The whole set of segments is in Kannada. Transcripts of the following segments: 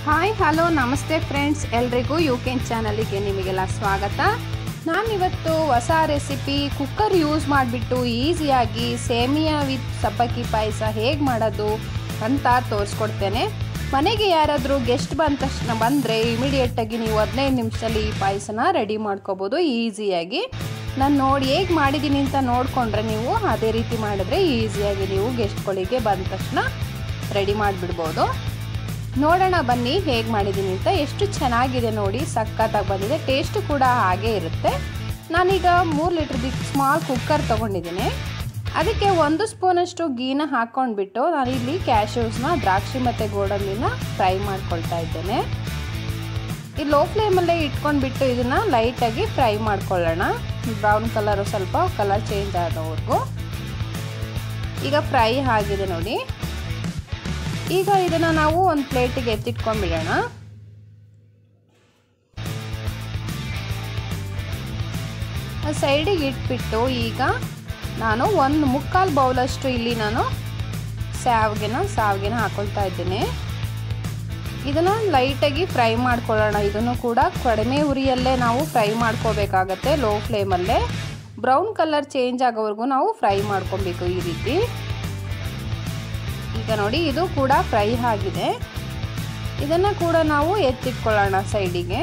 ಹಾಯ್ ಹಲೋ ನಮಸ್ತೆ ಫ್ರೆಂಡ್ಸ್ ಎಲ್ರಿಗೂ ಯು ಕೆನ್ ಚಾನಲಿಗೆ ನಿಮಗೆಲ್ಲ ಸ್ವಾಗತ ನಾನಿವತ್ತು ಹೊಸ ರೆಸಿಪಿ ಕುಕ್ಕರ್ ಯೂಸ್ ಮಾಡಿಬಿಟ್ಟು ಈಸಿಯಾಗಿ ಸೇಮಿಯಾ ವಿತ್ ಸಬ್ಬಕ್ಕಿ ಪಾಯಸ ಹೇಗೆ ಮಾಡೋದು ಅಂತ ತೋರಿಸ್ಕೊಡ್ತೇನೆ ಮನೆಗೆ ಯಾರಾದರೂ ಗೆಸ್ಟ್ ಬಂದ ತಕ್ಷಣ ಬಂದರೆ ಇಮಿಡಿಯೇಟಾಗಿ ನೀವು ಹದಿನೈದು ನಿಮಿಷದಲ್ಲಿ ಈ ಪಾಯಸನ ರೆಡಿ ಮಾಡ್ಕೋಬೋದು ಈಸಿಯಾಗಿ ನಾನು ನೋಡಿ ಹೇಗೆ ಮಾಡಿದ್ದೀನಿ ಅಂತ ನೋಡಿಕೊಂಡ್ರೆ ನೀವು ಅದೇ ರೀತಿ ಮಾಡಿದ್ರೆ ಈಸಿಯಾಗಿ ನೀವು ಗೆಸ್ಟ್ಗಳಿಗೆ ಬಂದ ತಕ್ಷಣ ರೆಡಿ ಮಾಡಿಬಿಡ್ಬೋದು ನೋಡೋಣ ಬನ್ನಿ ಹೇಗೆ ಮಾಡಿದ್ದೀನಿ ಅಂತ ಎಷ್ಟು ಚೆನ್ನಾಗಿದೆ ನೋಡಿ ಸಖತ್ತಾಗಿ ಬಂದಿದೆ ಟೇಸ್ಟು ಕೂಡ ಹಾಗೇ ಇರುತ್ತೆ ನಾನೀಗ ಮೂರು ಲೀಟ್ರ್ ಸ್ಮಾಲ್ ಕುಕ್ಕರ್ ತೊಗೊಂಡಿದ್ದೀನಿ ಅದಕ್ಕೆ ಒಂದು ಸ್ಪೂನಷ್ಟು ಗೀನ ಹಾಕ್ಕೊಂಡ್ಬಿಟ್ಟು ನಾನಿಲ್ಲಿ ಕ್ಯಾಶ್ಯೂಸ್ನ ದ್ರಾಕ್ಷಿ ಮತ್ತು ಗೋಡಂಬಿನ ಫ್ರೈ ಮಾಡ್ಕೊಳ್ತಾ ಇದ್ದೇನೆ ಈ ಲೋ ಫ್ಲೇಮಲ್ಲೇ ಇಟ್ಕೊಂಡ್ಬಿಟ್ಟು ಇದನ್ನು ಲೈಟಾಗಿ ಫ್ರೈ ಮಾಡ್ಕೊಳ್ಳೋಣ ಬ್ರೌನ್ ಕಲರು ಸ್ವಲ್ಪ ಕಲರ್ ಚೇಂಜ್ ಆದವರೆಗೂ ಈಗ ಫ್ರೈ ಆಗಿದೆ ನೋಡಿ ಈಗ ಇದನ್ನು ನಾವು ಒಂದು ಪ್ಲೇಟಿಗೆ ಎತ್ತಿಟ್ಕೊಂಡ್ಬಿಡೋಣ ಸೈಡಿಗೆ ಇಟ್ಬಿಟ್ಟು ಈಗ ನಾನು ಒಂದು ಮುಕ್ಕಾಲು ಬೌಲಷ್ಟು ಇಲ್ಲಿ ನಾನು ಸ್ಯಾವ್ಗೆನ ಸಾವಿಗೆನ ಹಾಕೊಳ್ತಾ ಇದ್ದೀನಿ ಇದನ್ನು ಲೈಟಾಗಿ ಫ್ರೈ ಮಾಡ್ಕೊಳ್ಳೋಣ ಇದನ್ನು ಕೂಡ ಕಡಿಮೆ ಉರಿಯಲ್ಲೇ ನಾವು ಫ್ರೈ ಮಾಡ್ಕೋಬೇಕಾಗತ್ತೆ ಲೋ ಫ್ಲೇಮಲ್ಲೇ ಬ್ರೌನ್ ಕಲರ್ ಚೇಂಜ್ ಆಗೋವರೆಗೂ ನಾವು ಫ್ರೈ ಮಾಡ್ಕೊಬೇಕು ಈ ರೀತಿ ಈಗ ನೋಡಿ ಇದು ಕೂಡ ಫ್ರೈ ಆಗಿದೆ ಇದನ್ನು ಕೂಡ ನಾವು ಎತ್ತಿಟ್ಕೊಳ್ಳೋಣ ಸೈಡಿಗೆ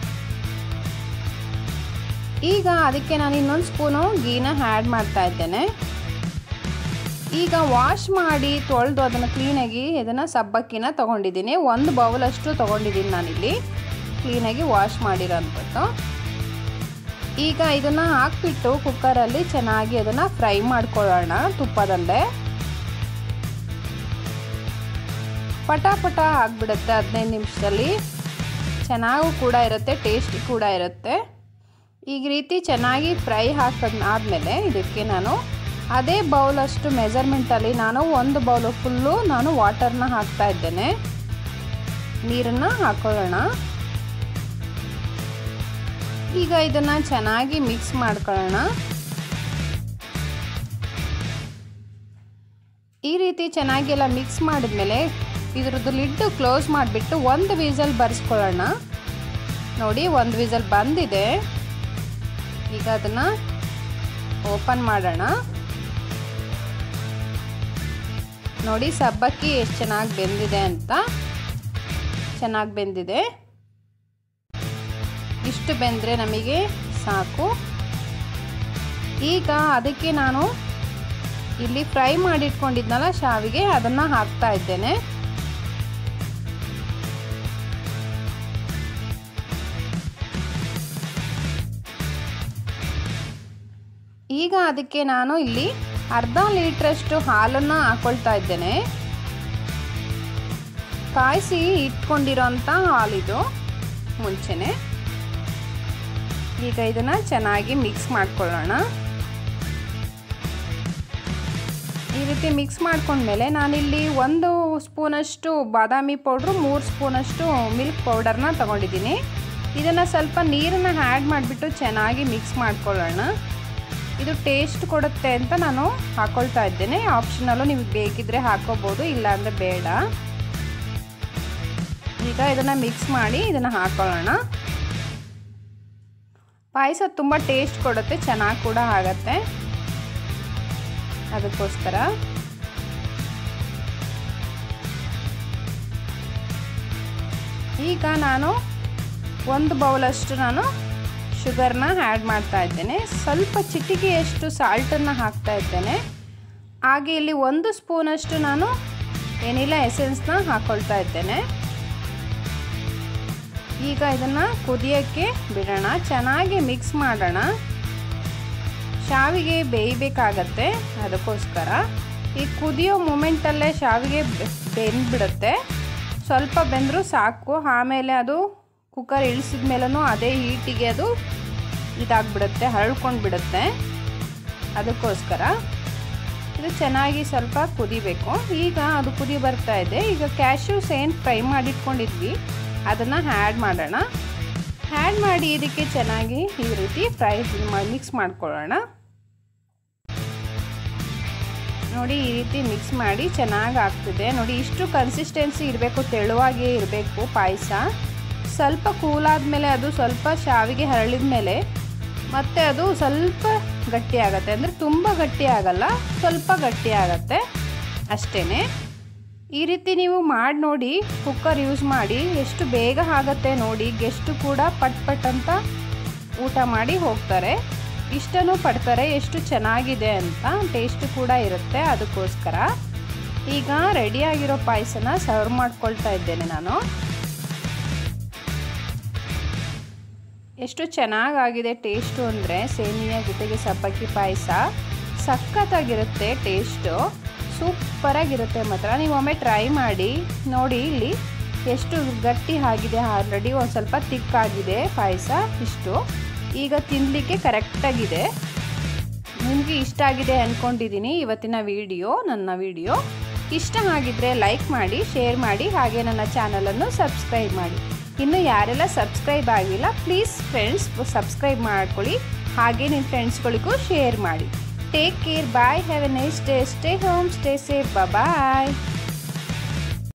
ಈಗ ಅದಕ್ಕೆ ನಾನು ಇನ್ನೊಂದು ಸ್ಪೂನು ಗೀನ ಆ್ಯಡ್ ಮಾಡ್ತಾ ಇದ್ದೇನೆ ಈಗ ವಾಶ್ ಮಾಡಿ ತೊಳೆದು ಅದನ್ನು ಕ್ಲೀನಾಗಿ ಇದನ್ನು ಸಬ್ಬಕ್ಕಿನ ತೊಗೊಂಡಿದ್ದೀನಿ ಒಂದು ಬೌಲಷ್ಟು ತೊಗೊಂಡಿದ್ದೀನಿ ನಾನಿಲ್ಲಿ ಕ್ಲೀನಾಗಿ ವಾಶ್ ಮಾಡಿರೋಂಥದ್ದು ಈಗ ಇದನ್ನು ಹಾಕ್ಬಿಟ್ಟು ಕುಕ್ಕರಲ್ಲಿ ಚೆನ್ನಾಗಿ ಅದನ್ನು ಫ್ರೈ ಮಾಡ್ಕೊಳ್ಳೋಣ ತುಪ್ಪದಲ್ಲೇ ಪಟ ಪಟ ಆಗಿಬಿಡುತ್ತೆ ಹದಿನೈದು ನಿಮಿಷದಲ್ಲಿ ಚೆನ್ನಾಗೂ ಕೂಡ ಇರುತ್ತೆ ಟೇಸ್ಟಿ ಕೂಡ ಇರುತ್ತೆ ಈಗ ರೀತಿ ಚೆನ್ನಾಗಿ ಫ್ರೈ ಹಾಕಿದ್ಮೇಲೆ ಇದಕ್ಕೆ ನಾನು ಅದೇ ಬೌಲಷ್ಟು ಮೆಜರ್ಮೆಂಟಲ್ಲಿ ನಾನು ಒಂದು ಬೌಲು ಫುಲ್ಲು ನಾನು ವಾಟರ್ನ ಹಾಕ್ತಾ ಇದ್ದೇನೆ ನೀರನ್ನು ಹಾಕೊಳ್ಳೋಣ ಈಗ ಇದನ್ನು ಚೆನ್ನಾಗಿ ಮಿಕ್ಸ್ ಮಾಡ್ಕೊಳ್ಳೋಣ ಈ ರೀತಿ ಚೆನ್ನಾಗಿ ಎಲ್ಲ ಮಿಕ್ಸ್ ಮಾಡಿದ್ಮೇಲೆ ಇದ್ರದ್ದು ಲಿಡ್ಡು ಕ್ಲೋಸ್ ಮಾಡಿಬಿಟ್ಟು ಒಂದು ವಿಸಲ್ ಬರ್ಸ್ಕೊಳ್ಳೋಣ ನೋಡಿ ಒಂದು ವಿಸಲ್ ಬಂದಿದೆ ಈಗ ಅದನ್ನು ಓಪನ್ ಮಾಡೋಣ ನೋಡಿ ಸಬ್ಬಕ್ಕಿ ಎಷ್ಟು ಚೆನ್ನಾಗಿ ಬೆಂದಿದೆ ಅಂತ ಚೆನ್ನಾಗಿ ಬೆಂದಿದೆ ಇಷ್ಟು ಬೆಂದರೆ ನಮಗೆ ಸಾಕು ಈಗ ಅದಕ್ಕೆ ನಾನು ಇಲ್ಲಿ ಫ್ರೈ ಮಾಡಿಟ್ಕೊಂಡಿದ್ನಲ್ಲ ಶಾವಿಗೆ ಅದನ್ನು ಹಾಕ್ತಾ ಇದ್ದೇನೆ ಈಗ ಅದಕ್ಕೆ ನಾನು ಇಲ್ಲಿ ಅರ್ಧ ಲೀಟ್ರಷ್ಟು ಹಾಲನ್ನು ಹಾಕೊಳ್ತಾ ಇದ್ದೇನೆ ಕಾಯಿಸಿ ಇಟ್ಕೊಂಡಿರೋಂಥ ಹಾಲಿದು ಮುಂಚೆನೆ ಈಗ ಇದನ್ನು ಚೆನ್ನಾಗಿ ಮಿಕ್ಸ್ ಮಾಡ್ಕೊಳ್ಳೋಣ ಈ ರೀತಿ ಮಿಕ್ಸ್ ಮಾಡ್ಕೊಂಡ್ಮೇಲೆ ನಾನಿಲ್ಲಿ ಒಂದು ಸ್ಪೂನಷ್ಟು ಬಾದಾಮಿ ಪೌಡ್ರು ಮೂರು ಸ್ಪೂನಷ್ಟು ಮಿಲ್ಕ್ ಪೌಡರ್ನ ತೊಗೊಂಡಿದ್ದೀನಿ ಇದನ್ನು ಸ್ವಲ್ಪ ನೀರನ್ನು ಆ್ಯಡ್ ಮಾಡಿಬಿಟ್ಟು ಚೆನ್ನಾಗಿ ಮಿಕ್ಸ್ ಮಾಡ್ಕೊಳ್ಳೋಣ ಇದು ಟೇಸ್ಟ್ ಕೊಡುತ್ತೆ ಅಂತ ನಾನು ಹಾಕೊಳ್ತಾ ಇದ್ದೇನೆ ಆಪ್ಷನಲ್ಲು ನೀವು ಬೇಕಿದ್ರೆ ಹಾಕೋಬೋದು ಇಲ್ಲಾಂದರೆ ಬೇಡ ಈಗ ಇದನ್ನು ಮಿಕ್ಸ್ ಮಾಡಿ ಇದನ್ನು ಹಾಕೊಳ್ಳೋಣ ಪಾಯಸ ತುಂಬ ಟೇಸ್ಟ್ ಕೊಡುತ್ತೆ ಚೆನ್ನಾಗಿ ಕೂಡ ಆಗತ್ತೆ ಅದಕ್ಕೋಸ್ಕರ ಈಗ ನಾನು ಒಂದು ಬೌಲಷ್ಟು ನಾನು ಶುಗರ್ನ ಆ್ಯಡ್ ಮಾಡ್ತಾ ಇದ್ದೇನೆ ಸ್ವಲ್ಪ ಚಿಟಿಕೆಯಷ್ಟು ಸಾಲ್ಟನ್ನು ಹಾಕ್ತಾ ಇದ್ದೇನೆ ಹಾಗೆ ಇಲ್ಲಿ ಒಂದು ಸ್ಪೂನಷ್ಟು ನಾನು ಎನಿಲಾ ಎಸೆನ್ಸ್ನ ಹಾಕ್ಕೊಳ್ತಾ ಇದ್ದೇನೆ ಈಗ ಇದನ್ನು ಕುದಿಯೋಕ್ಕೆ ಬಿಡೋಣ ಚೆನ್ನಾಗಿ ಮಿಕ್ಸ್ ಮಾಡೋಣ ಶಾವಿಗೆ ಬೇಯಬೇಕಾಗತ್ತೆ ಅದಕ್ಕೋಸ್ಕರ ಈ ಕುದಿಯೋ ಮೂಮೆಂಟಲ್ಲೇ ಶಾವಿಗೆ ಬೆಂದ್ಬಿಡುತ್ತೆ ಸ್ವಲ್ಪ ಬೆಂದರೂ ಸಾಕು ಆಮೇಲೆ ಅದು ಕುಕ್ಕರ್ ಇಳಿಸಿದ ಮೇಲೂ ಅದೇ ಹೀಟಿಗೆ ಅದು ಇದಾಗ್ಬಿಡುತ್ತೆ ಹರಳ್ಕೊಂಡು ಬಿಡುತ್ತೆ ಅದಕ್ಕೋಸ್ಕರ ಇದು ಚೆನ್ನಾಗಿ ಸ್ವಲ್ಪ ಕುದಿಬೇಕು ಈಗ ಅದು ಕುದಿ ಬರ್ತಾ ಇದೆ ಈಗ ಕ್ಯಾಶ್ಯೂಸ್ ಏನು ಫ್ರೈ ಮಾಡಿಟ್ಕೊಂಡಿದ್ವಿ ಅದನ್ನು ಆ್ಯಡ್ ಮಾಡೋಣ ಆ್ಯಡ್ ಮಾಡಿ ಇದಕ್ಕೆ ಚೆನ್ನಾಗಿ ಈ ರೀತಿ ಫ್ರೈ ಮಿಕ್ಸ್ ಮಾಡ್ಕೊಳ್ಳೋಣ ನೋಡಿ ಈ ರೀತಿ ಮಿಕ್ಸ್ ಮಾಡಿ ಚೆನ್ನಾಗಿ ಆಗ್ತಿದೆ ನೋಡಿ ಇಷ್ಟು ಕನ್ಸಿಸ್ಟೆನ್ಸಿ ಇರಬೇಕು ತೆಳುವಾಗೇ ಇರಬೇಕು ಪಾಯಸ ಸ್ವಲ್ಪ ಕೂಲಾದ್ಮೇಲೆ ಅದು ಸ್ವಲ್ಪ ಶಾವಿಗೆ ಹರಳಿದ ಮೇಲೆ ಮತ್ತೆ ಅದು ಸ್ವಲ್ಪ ಗಟ್ಟಿ ಆಗತ್ತೆ ಅಂದರೆ ತುಂಬ ಗಟ್ಟಿ ಆಗಲ್ಲ ಸ್ವಲ್ಪ ಗಟ್ಟಿ ಆಗತ್ತೆ ಅಷ್ಟೇ ಈ ರೀತಿ ನೀವು ಮಾಡಿ ನೋಡಿ ಕುಕ್ಕರ್ ಯೂಸ್ ಮಾಡಿ ಎಷ್ಟು ಬೇಗ ಆಗತ್ತೆ ನೋಡಿ ಗೆಸ್ಟು ಕೂಡ ಪಟ್ ಪಟ್ ಅಂತ ಊಟ ಮಾಡಿ ಹೋಗ್ತಾರೆ ಇಷ್ಟನೂ ಪಡ್ತಾರೆ ಎಷ್ಟು ಚೆನ್ನಾಗಿದೆ ಅಂತ ಟೇಸ್ಟ್ ಕೂಡ ಇರುತ್ತೆ ಅದಕ್ಕೋಸ್ಕರ ಈಗ ರೆಡಿಯಾಗಿರೋ ಪಾಯಸನ ಸರ್ವ್ ಮಾಡ್ಕೊಳ್ತಾ ಇದ್ದೇನೆ ನಾನು ಎಷ್ಟು ಚೆನ್ನಾಗಾಗಿದೆ ಟೇಸ್ಟು ಅಂದರೆ ಸೇಮಿಯಾ ಜೊತೆಗೆ ಸಬ್ಬಕ್ಕಿ ಪಾಯಸ ಸಖತ್ತಾಗಿರುತ್ತೆ ಟೇಸ್ಟು ಸೂಪರಾಗಿರುತ್ತೆ ಮಾತ್ರ ನೀವು ಒಮ್ಮೆ ಟ್ರೈ ಮಾಡಿ ನೋಡಿ ಇಲ್ಲಿ ಎಷ್ಟು ಗಟ್ಟಿ ಆಗಿದೆ ಆಲ್ರೆಡಿ ಒಂದು ಸ್ವಲ್ಪ ತಿಕ್ಕಾಗಿದೆ ಪಾಯಸ ಇಷ್ಟು ಈಗ ತಿನ್ನಲಿಕ್ಕೆ ಕರೆಕ್ಟಾಗಿದೆ ನಿಮಗೆ ಇಷ್ಟ ಆಗಿದೆ ಅಂದ್ಕೊಂಡಿದ್ದೀನಿ ಇವತ್ತಿನ ವಿಡಿಯೋ ನನ್ನ ವಿಡಿಯೋ ಇಷ್ಟ ಆಗಿದ್ದರೆ ಲೈಕ್ ಮಾಡಿ ಶೇರ್ ಮಾಡಿ ಹಾಗೆ ನನ್ನ ಚಾನಲನ್ನು ಸಬ್ಸ್ಕ್ರೈಬ್ ಮಾಡಿ ಇನ್ನು ಯಾರೆಲ್ಲ ಸಬ್ಸ್ಕ್ರೈಬ್ ಆಗಿಲ್ಲ ಪ್ಲೀಸ್ ಫ್ರೆಂಡ್ಸ್ ಸಬ್ಸ್ಕ್ರೈಬ್ ಮಾಡ್ಕೊಳ್ಳಿ ಹಾಗೆ ನಿಮ್ಮ ಫ್ರೆಂಡ್ಸ್ಗಳಿಗೂ ಶೇರ್ ಮಾಡಿ take care bye have a nice day stay home stay safe bye